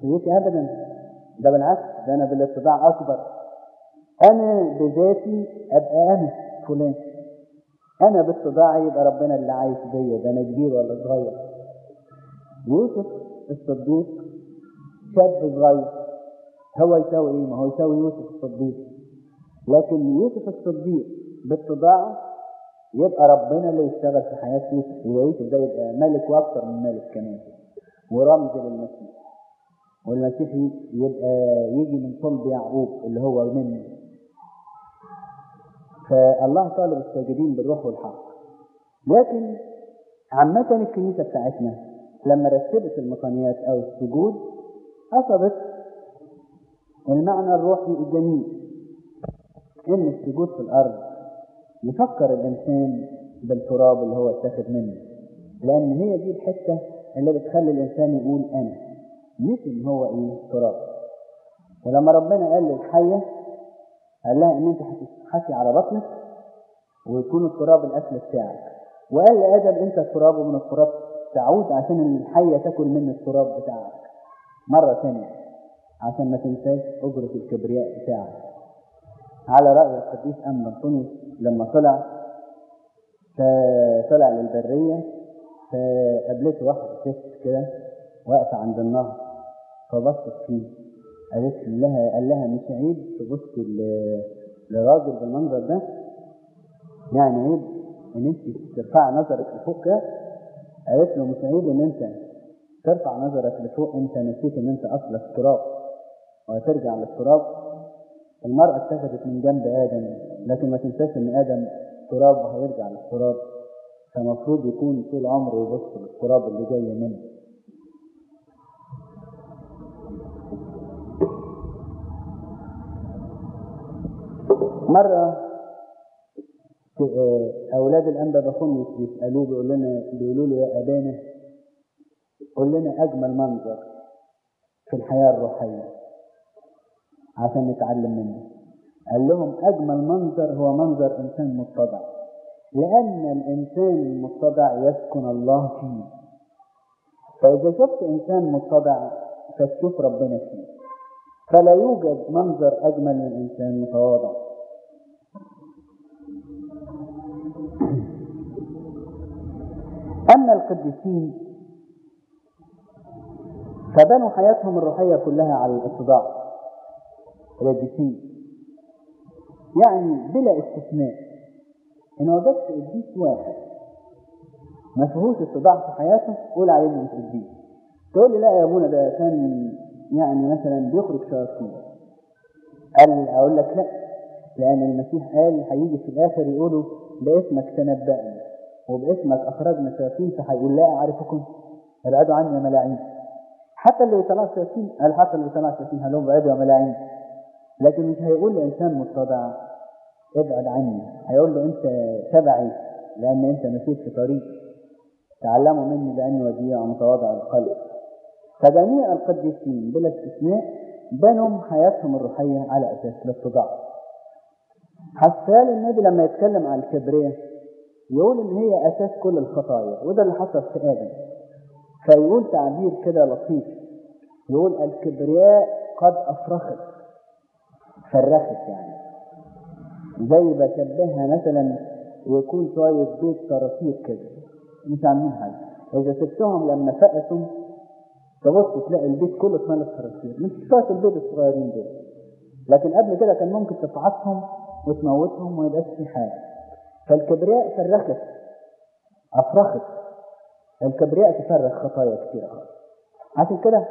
بشخصيتي ابدا ده بالعكس ده انا بالاتباع اكبر انا بذاتي ابقى انا فلان انا باتباعي يبقى ربنا اللي عايش بيا ده انا كبير ولا صغير يوسف الصديق شاب صغير هو يساوي ايه ما هو يساوي يوسف الصديق لكن يوسف الصديق باتباعه يبقى ربنا اللي يشتغل في حياة يوسف ويوسف ده يبقى ملك واكثر من ملك كمان ورمز للمسيح والمسيح يبقى يجي من صلب يعقوب اللي هو منه فالله طالب الساجدين بالروح والحق لكن عامة الكنيسة بتاعتنا لما رتبت المقاميات أو السجود أخذت المعنى الروحي الجميل إن السجود في الأرض يفكر الإنسان بالتراب اللي هو اتاخد منه لأن هي دي الحتة اللي بتخلي الإنسان يقول أنا مش إن هو إيه تراب ولما ربنا قال للحية قال لها إن أنت هتتحكي على بطنك ويكون التراب الأكل بتاعك وقال لآدم أنت التراب ومن التراب تعود عشان الحية تاكل من التراب بتاعك مرة ثانية عشان ما تنساش أجرة الكبرياء بتاعك على رأي القديس أم بنطونيوس لما طلع فطلع للبرية فقابلته واحدة ست كده واقفة عند النهر فبصت فيه قالت لها قال لها مش عيب تبص لراجل بالمنظر ده يعني عيب ان انت ترفع نظرك لفوق كده قالت له مش عيب ان انت ترفع نظرك لفوق انت نسيت ان انت اصلك تراب وهترجع للتراب المرأة اتخذت من جنب آدم لكن ما تنساش إن آدم تراب وهيرجع للتراب فالمفروض يكون طول عمره يبص للتراب اللي جاي منه مرة أولاد الأنبا بخمس بيسألوه بيقول لنا بيقولوا له يا أبانا قول لنا أجمل منظر في الحياة الروحية عشان نتعلم منه قال لهم أجمل منظر هو منظر إنسان متضع لأن الإنسان المتضع يسكن الله فيه فإذا شفت إنسان متضع فتشوف ربنا فيه فلا يوجد منظر أجمل من إنسان متواضع أما القديسين فبنوا حياتهم الروحية كلها على الاتضاع القديسين يعني بلا استثناء إن وجدت قديس واحد ما فيهوش اتضاع في حياته قول عليه إنه مش قديس تقول لي لا يا أبونا ده كان يعني مثلا بيخرج شياطين قال أقول لك لا لأن المسيح قال هيجي في الآخر يقولوا باسمك تنبأنا وباسمك أخرجنا شياطين فهيقول لا أعرفكم ابعدوا عني يا ملاعين حتى اللي بيطلع شياطين قال حتى اللي بيطلع شياطين قال لهم ابعدوا يا ملاعين لكن مش هيقول لإنسان متضع ابعد عني هيقول له أنت تبعي لأن أنت مشيت في طريق تعلموا مني لأني وديع ومتواضع القلب فجميع القديسين بلا استثناء بنوا حياتهم الروحية على أساس الاتضاع حسال النبي لما يتكلم عن الكبرياء يقول إن هي أساس كل الخطايا وده اللي حصل في آدم فيقول تعبير كده لطيف يقول الكبرياء قد أفرخت فرخت يعني زي بشبهها مثلا يكون شوية بيت صراصير كده مش عاملين حاجة إذا سبتهم لما فقسوا تبص تلاقي البيت كله اتملى صراصير مش شوية البيض الصغيرين دول لكن قبل كده كان ممكن تفعصهم وتموتهم وما يبقاش في حاجة فالكبرياء فرخت أفرخت الكبرياء تفرخ خطايا كتير خالص عشان كده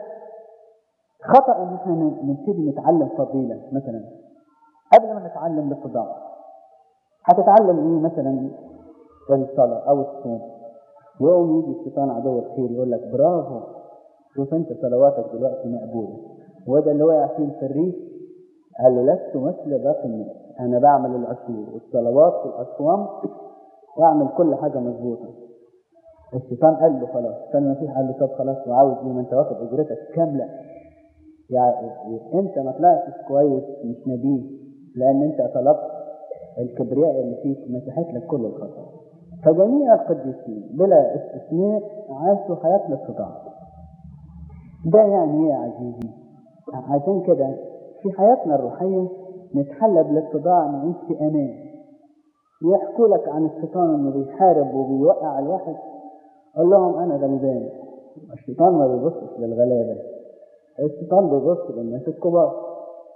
خطأ ان احنا نبتدي نتعلم فضيلة مثلا قبل ما نتعلم الاتضاع هتتعلم ايه مثلا الصلاة او الصوم يوم يجي الشيطان عدو الخير يقول لك برافو شوف انت صلواتك دلوقتي مقبولة وده اللي وقع فيه الفريق قال له لست مثل باقي الناس انا بعمل العشور والصلوات والاصوام واعمل كل حاجة مظبوطة الشيطان قال له خلاص كان المسيح قال له طب خلاص وعاوز ايه ما انت واخد اجرتك كامله يعني انت ما طلعتش كويس مش نبيه لان انت طلبت الكبرياء اللي فيك مسحت لك كل الخطا فجميع القديسين بلا استثناء عاشوا حياه الاتضاع ده يعني ايه يا عزيزي عشان كده في حياتنا الروحية نتحلى بالاتضاع نعيش في امان يحكوا لك عن الشيطان انه بيحارب وبيوقع الواحد قول لهم انا غلبان الشيطان ما بيبصش للغلابة الشيطان بيبص للناس الكبار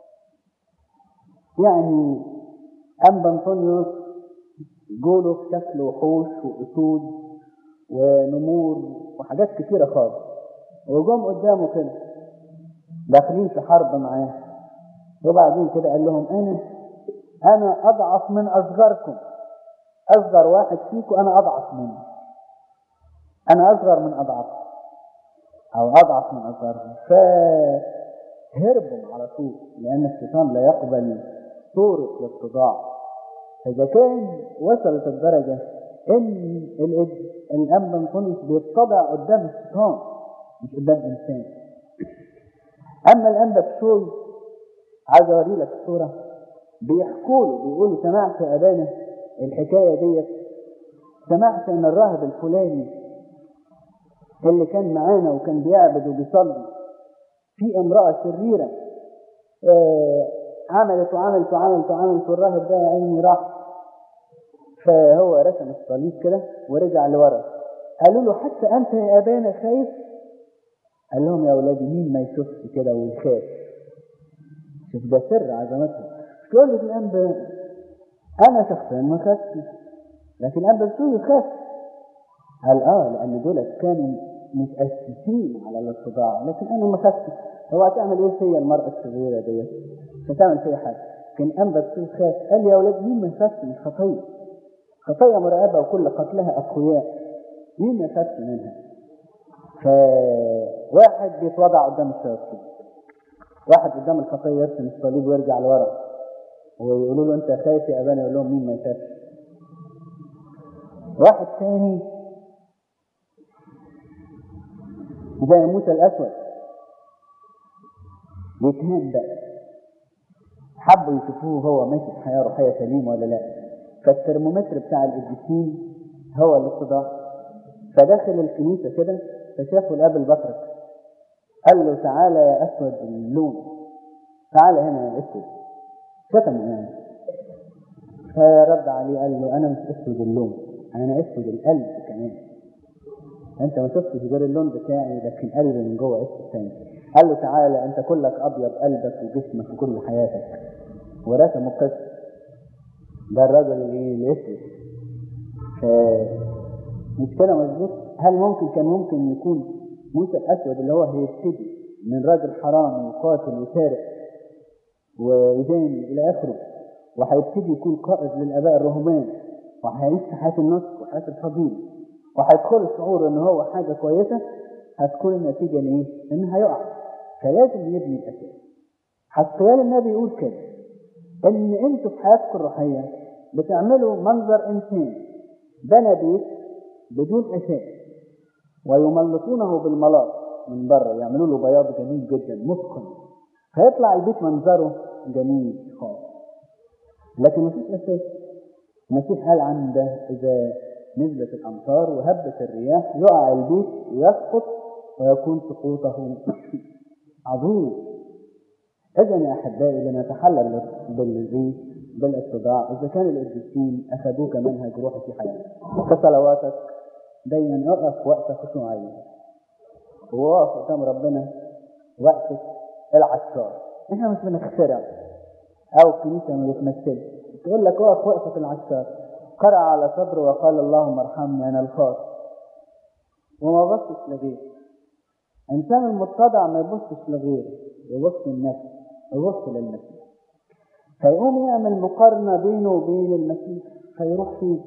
يعني أنبا أنطونيوس جوله في شكل وحوش وأسود ونمور وحاجات كتيرة خالص وجم قدامه كده داخلين في حرب معاه وبعدين كده قال لهم أنا أنا أضعف من أصغركم أصغر واحد فيكم أنا أضعف منه أنا أصغر من أضعف أو أضعف من أصغرهم فهربوا على طول لأن الشيطان لا يقبل صورة الاتضاع فإذا كان وصلت الدرجة إن الأب أنطونيوس بيتضع قدام الشيطان مش قدام إنسان أما الأنبا بشوي عايز أوري لك الصورة بيحكوا له بيقولوا سمعت يا أبانا الحكاية ديت سمعت إن الراهب الفلاني اللي كان معانا وكان بيعبد وبيصلي في امرأة شريرة آه عملت وعملت وعملت وعملت والراهب ده يا عيني راح فهو رسم الصليب كده ورجع لورا قالوا له حتى انت يا ابانا خايف قال لهم يا اولادي مين ما يشوفش كده ويخاف شوف ده سر عظمتها تقول لي الانبا انا شخصيا ما خفتش لكن الانبا بتقول يخاف قال اه لان دول كانوا متاسسين على الاتضاع لكن انا ما خفتش هو هتعمل ايه فيا المراه الصغيره ديت مش هتعمل فيا حاجه لكن انبا بتقول خاف قال لي يا اولاد مين ما يخافش من خطيه خطيه مرعبه وكل قتلها اقوياء مين ما يخافش منها فواحد بيتوضع قدام الشياطين واحد قدام الخطيه يرسم الصليب ويرجع لورا ويقولوا له انت خايف يا ابانا يقول لهم مين ما يخافش واحد ثاني زي موسى الاسود يتهان بقى حبوا يشوفوه هو ماشي في حياه روحيه سليمه ولا لا فالترمومتر بتاع القديسين هو الاتضاع فداخل الكنيسه كده فشافوا الاب البطرك قال له تعالى يا اسود اللون تعالى هنا يا اسود شتمه يعني فرد عليه قال له انا مش اسود اللون انا اسود القلب كمان انت ما شفتش غير اللون بتاعي لكن قلبي من جوه اسود تاني قال له تعالى انت كلك ابيض قلبك وجسمك وكل حياتك ورسمه قصه ده الراجل اللي الاسود مش كده مظبوط هل ممكن كان ممكن يكون موسى الاسود اللي هو هيبتدي من راجل حرام وقاتل وسارق ودين الى اخره وهيبتدي يكون قائد للاباء الرهبان وهيعيش في حياه النصر وحياه الفضيله وهيدخل الشعور ان هو حاجه كويسه هتكون النتيجه ان ايه؟ ان هيقع فلازم يبني الاساس حسقيال النبي يقول كده ان انتوا في حياتكم الروحيه بتعملوا منظر انسان بنى بيت بدون اساس ويملطونه بالملاط من بره يعملوا له بياض جميل جدا متقن فيطلع البيت منظره جميل خالص لكن مفيش اساس المسيح قال عن ده اذا نزلت الامطار وهبت الرياح يقع البيت ويسقط ويكون سقوطه عظيم اذا يا احبائي لنتحلل بالايه بالاتضاع اذا كان القديسين اخذوه كمنهج روحي في حياتك كصلواتك دايما اقف وقت خشوعيه ووقف قدام ربنا وقت العشار احنا مش بنخترع او الكنيسه ما بتمثلش تقول لك اقف وقفه العشار قرأ على صدره وقال اللهم ارحمني انا الخاص وما بصش لغيره الانسان المتضع ما يبصش لغيره يبص لنفسه يبص للمسيح فيقوم يعمل مقارنة بينه وبين المسيح فيروح فيه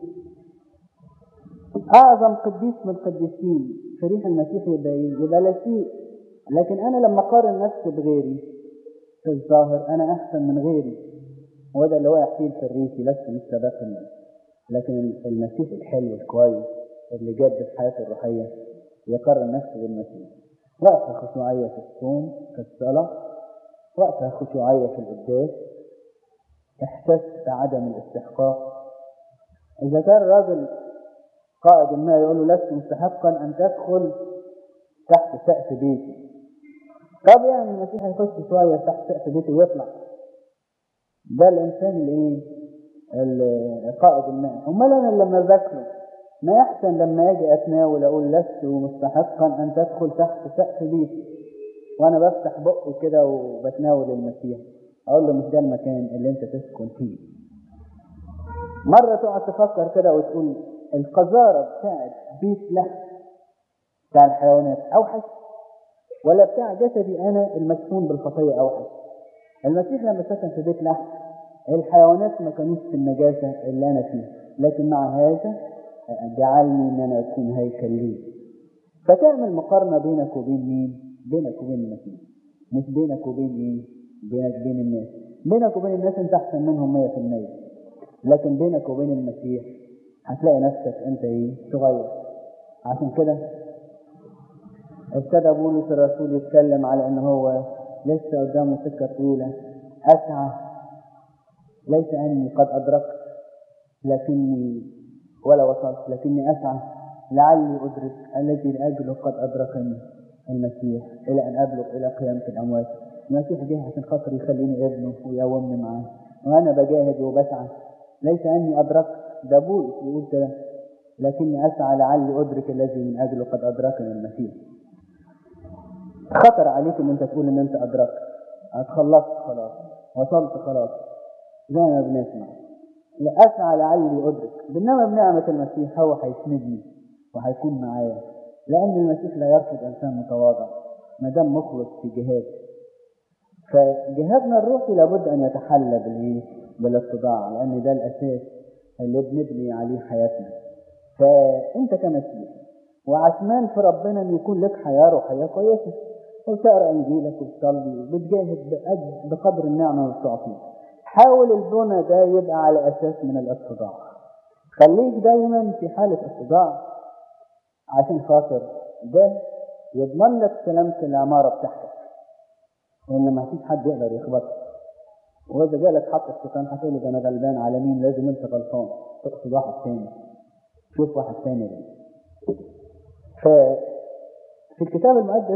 أعظم قديس من القديسين في ريح المسيح يبقى يبقى لا شيء لكن أنا لما أقارن نفسي بغيري في الظاهر أنا أحسن من غيري وده اللي هو يحكي في الريسي لست مستباق الناس لكن المسيح الحلو الكويس اللي جد في حياته الروحية يقارن نفسه بالمسيح وقتها خشوعية في الصوم في الصلاة وقتها خشوعية في القداس إحساس بعدم الاستحقاق إذا كان راجل قائد ما يقول له لست مستحقا أن تدخل تحت سقف بيتي طب يعني المسيح هيخش شويه تحت سقف بيته ويطلع ده الانسان اللي ايه قائد المال امال انا لما ذاكره ما يحسن لما اجي اتناول اقول لست مستحقا ان تدخل تحت سقف بيتي وانا بفتح بقي كده وبتناول المسيح اقول له مش ده المكان اللي انت تسكن فيه مرة تقعد تفكر كده وتقول القذارة بتاعت بيت لحم بتاع الحيوانات اوحش ولا بتاع جسدي انا المدفون بالخطية اوحش المسيح لما سكن في بيت لحم الحيوانات ما كانوش في النجاسة اللي انا فيها لكن مع هذا جعلني ان انا اكون هيكل ليه فتعمل مقارنة بينك وبين مين بينك وبين المسيح مش بينك وبين ايه بينك وبين الناس بينك وبين الناس انت احسن منهم 100% لكن بينك وبين المسيح هتلاقي نفسك انت ايه صغير عشان كده ابتدى بولس الرسول يتكلم على ان هو لسه قدامه سكه طويله اسعى ليس اني قد ادركت لكني ولا وصلت لكني اسعى لعلي ادرك الذي لاجله قد ادركني المسيح الى ان ابلغ الى قيامه الاموات المسيح جه عشان خاطر يخليني ابنه ويقومني معاه وانا بجاهد وبسعى ليس اني ادركت ده بولس يقول كده لكني اسعى لعلي ادرك الذي من اجله قد ادركني المسيح خطر عليك ان انت تقول ان انت ادركت اتخلصت خلاص وصلت خلاص زي ما بنسمع اسعى لعلي ادرك بينما بنعمه المسيح هو هيسندني وهيكون معايا لان المسيح لا يرفض انسان متواضع ما دام مخلص في جهاد فجهادنا الروحي لابد ان يتحلى بالايه بالاتضاع لان ده الاساس اللي بنبني عليه حياتنا فانت كمسيح وعشمان في ربنا ان يكون لك حياه روحيه كويسه وتقرا انجيلك وتصلي وبتجاهد بقدر النعمه اللي بتعطيك حاول البنى ده يبقى على اساس من الاتضاع خليك دايما في حاله اتضاع عشان خاطر ده يضمن لك سلامه العماره بتاعتك وان ما فيش حد يقدر يخبطك واذا جالك حق الشيطان هتقول ده انا غلبان على مين لازم انت غلطان تقصد واحد تاني شوف واحد تاني ده ففي الكتاب المقدس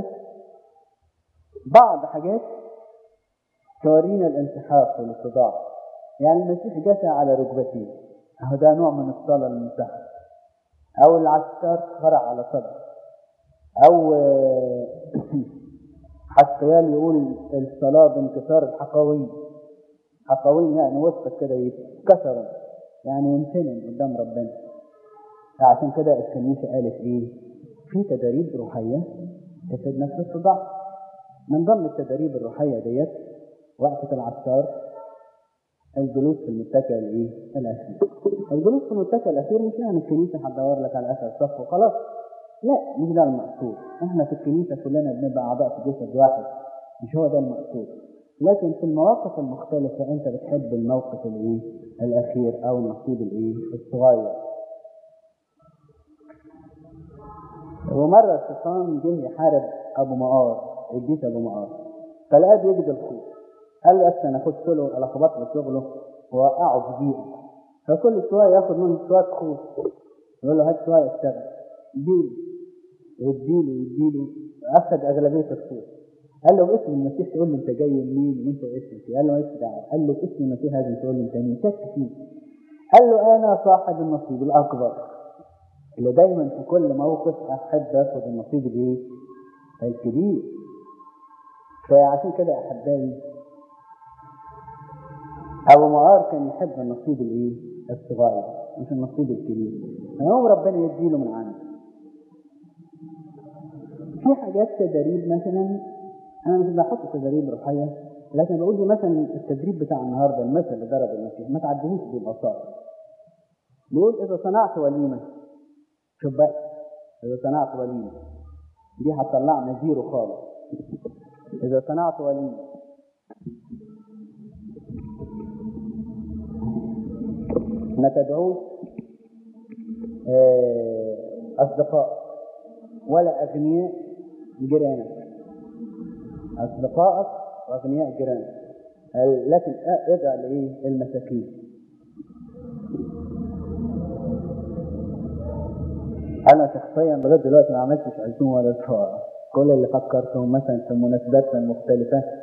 بعض حاجات تورينا الانسحاق والاتضاع يعني المسيح جثى على ركبتيه اهو ده نوع من الصلاة المنسحق او العسكر خرع على صدره او حسقيال يقول الصلاة بانكسار الحقوين حقوين يعني وسطك كده يتكسر يعني يمتنن قدام ربنا عشان كده الكنيسة قالت ايه في تدريب روحية تفيدنا في الاتضاع من ضمن التدريب الروحية ديت وقفة العسكر الجلوس في المتكئ الايه؟ الاخير. الجلوس في المتكئ الاخير مش يعني الكنيسه هتدور لك على اخر الصف وخلاص. لا مش ده المقصود. احنا في الكنيسه كلنا بنبقى اعضاء في جسد واحد. مش هو ده المقصود. لكن في المواقف المختلفة أنت بتحب الموقف الإيه؟ الأخير أو النصيب الإيه؟ الصغير. ومرة الشيطان جه يحارب أبو مقار، الجيش أبو مقار. فلقاه بيجد الخوف. قال له أصل أنا أخد له ألخبط له شغله وأوقعه في ضيقة. فكل شوية ياخد منه شوية خوف. يقول له هات شوية اشتغل. اديله يديله يديله أخذ أغلبية الخوف. قال له باسم المسيح تقول لي انت جاي منين وانت اسمك ايه؟ قال له مالكش دعوه قال له باسم المسيح لازم تقول لي انت مين؟ شك فيه قال له انا صاحب النصيب الاكبر اللي دايما في كل موقف احب اخد النصيب الايه؟ الكبير فعشان كده احبائي ابو معار كان يحب النصيب الايه؟ الصغير مش النصيب الكبير فيوم ربنا يديله من عنده في حاجات تدريب مثلا انا مش بحط تدريب روحيه لكن بقول لي مثلا التدريب بتاع النهارده المثل اللي ضرب المسيح ما تعديهوش ببساطه بيقول اذا صنعت وليمه شوف بقى اذا صنعت وليمه دي هتطلعنا زيرو خالص اذا صنعت وليمه ما تدعوش اصدقاء ولا اغنياء جيرانك أصدقائك وأغنياء جيرانك لكن ادعى لإيه؟ المساكين. أنا شخصيا لغاية دلوقتي ما عملتش عزومة ولا دفاع كل اللي فكرتهم مثلا في مناسباتنا المختلفة